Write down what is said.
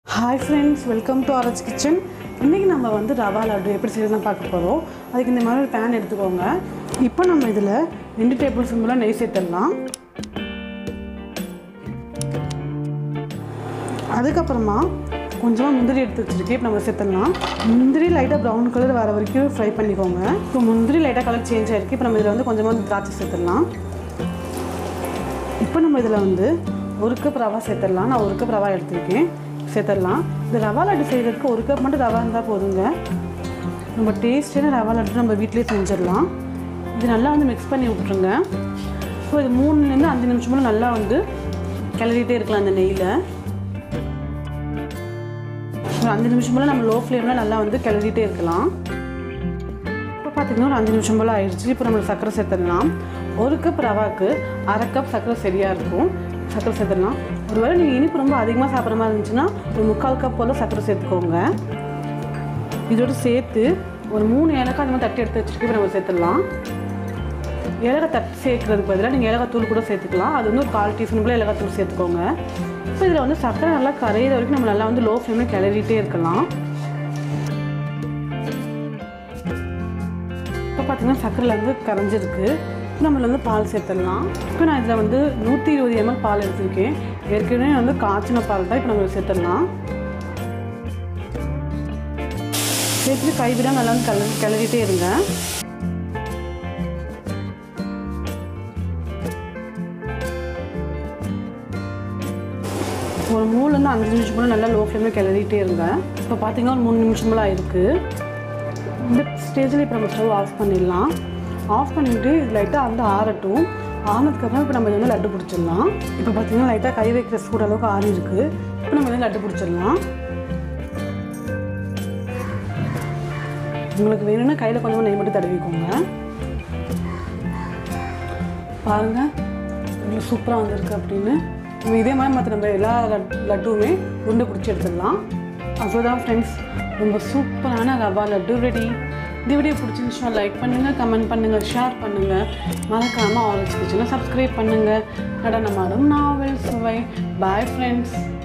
hi friends welcome to orange kitchen இன்றைக்கி நம்ம வந்து ரவா லட்டு எப்படி செய்யறதுன்னு பார்க்க போகிறோம் அதுக்கு இந்த மாதிரி ஒரு பேன் எடுத்துக்கோங்க இப்போ நம்ம இதில் ரெண்டு டேபிள் ஸ்பூன் நெய் சேர்த்துடலாம் அதுக்கப்புறமா கொஞ்சமாக முந்திரி எடுத்து வச்சுருக்கு இப்போ நம்ம சேர்த்துடலாம் முந்திரி லைட்டாக ப்ரௌன் கலர் வர வரைக்கும் ஃப்ரை பண்ணிக்கோங்க இப்போ முந்திரி லைட்டாக கலர் சேஞ்ச் ஆகிருக்கு இப்போ நம்ம இதில் வந்து கொஞ்சமாக திராட்சை சேர்த்துடலாம் இப்போ நம்ம இதில் வந்து ஒரு கப் ரவா சேர்த்துடலாம் நான் ஒரு கப் ரவா எடுத்திருக்கேன் சேர்த்துடலாம் இந்த ரவா லட்டு செய்கிறதுக்கு ஒரு கப் மட்டும் ரவா இருந்தால் போதுங்க நம்ம டேஸ்டான ரவா லட்டு நம்ம வீட்டிலேயே செஞ்சிடலாம் இது நல்லா வந்து மிக்ஸ் பண்ணி விட்ருங்க ஸோ இது மூணுலேருந்து அஞ்சு நிமிஷம் போல நல்லா வந்து கிளறிட்டே இருக்கலாம் அந்த நெய்யில் ஒரு அஞ்சு நிமிஷம் போல் நம்ம லோ ஃப்ளேமில் நல்லா வந்து கிளறிட்டே இருக்கலாம் இப்போ பார்த்தீங்கன்னா ஒரு அஞ்சு நிமிஷம் போல் ஆயிடுச்சு இப்போ நம்ம சர்க்கரை சேர்த்துடலாம் ஒரு கப் ரவாக்கு அரை கப் சர்க்கரை சரியாக இருக்கும் சர்க்கரை சேர்த்துடலாம் ஒருவேளை நீங்கள் இனிப்பு ரொம்ப அதிகமாக சாப்பிட்ற மாதிரி இருந்துச்சுன்னா ஒரு முக்கால் கப் போல் சர்க்கரை சேர்த்துக்கோங்க இதோடு சேர்த்து ஒரு மூணு ஏலக்காய் அந்த மாதிரி தட்டி எடுத்து வச்சுட்டு இப்போ நம்ம சேர்த்துடலாம் ஏலக்காய் தட்டி சேர்க்கறதுக்கு பதிலாக நீங்கள் ஏலக்காய் தூள் கூட சேர்த்துக்கலாம் அது வந்து ஒரு கால் டீஸ்பூன் போல் ஏலக்காய் தூள் சேர்த்துக்கோங்க இப்போ இதில் வந்து சர்க்கரை நல்லா கரையிற வரைக்கும் நம்ம நல்லா வந்து லோ ஃப்ளேமில் கிளறிட்டே இருக்கலாம் இப்போ பார்த்தீங்கன்னா சர்க்கரையில் வந்து கரைஞ்சிருக்கு இப்போ நம்மள வந்து பால் சேர்த்துடலாம் இப்போ நான் இதில் வந்து நூற்றி இருபது எம்எல் பால் எடுத்திருக்கேன் ஏற்கனவே வந்து காய்ச்சின பால் தான் இப்போ நம்ம சேர்த்துடலாம் சேர்த்துட்டு கைவிட நல்லா வந்து கிளறி கிளறிட்டே இருங்க ஒரு மூணுலேருந்து அஞ்சு நிமிஷம் போல நல்லா லோ ஃப்ளேமில் கிளறிட்டே இருங்க இப்போ பார்த்தீங்கன்னா ஒரு மூணு நிமிஷம் போல ஆயிருக்கு இந்த ஸ்டேஜில் இப்போ நம்ம ஸ்டவ் ஆஃப் பண்ணிடலாம் ஆஃப் பண்ணிவிட்டு இது லைட்டாக வந்து ஆறட்டும் ஆனதுக்கப்புறம் இப்போ நம்ம இது வந்து லட்டு பிடிச்சிடலாம் இப்போ பார்த்தீங்கன்னா லைட்டாக கை வைக்கிற சூடு அளவுக்கு ஆறி இருக்குது இப்போ நம்ம வந்து லட்டு பிடிச்சிடலாம் உங்களுக்கு வேணும்னா கையில் கொஞ்சமாக நெய் மட்டும் தடவிக்கோங்க பாருங்கள் இவ்வளோ சூப்பராக வந்திருக்கு அப்படின்னு நம்ம இதே மாதிரி மற்ற நம்ம எல்லா லட் லட்டுவுமே உருண்டை பிடிச்சி எடுத்துடலாம் அவ்வளோதான் ஃப்ரெண்ட்ஸ் ரொம்ப சூப்பரான ரவா லட்டு ரெடி இந்த வீடியோ பிடிச்சிருந்துச்சுன்னா லைக் பண்ணுங்கள் கமெண்ட் பண்ணுங்கள் ஷேர் பண்ணுங்கள் மறக்காமல் ஆரஞ்ச் கிச்சனை சப்ஸ்கிரைப் பண்ணுங்கள் நடனமாடும் நாவல் சுவை பாய் ஃப்ரெண்ட்ஸ்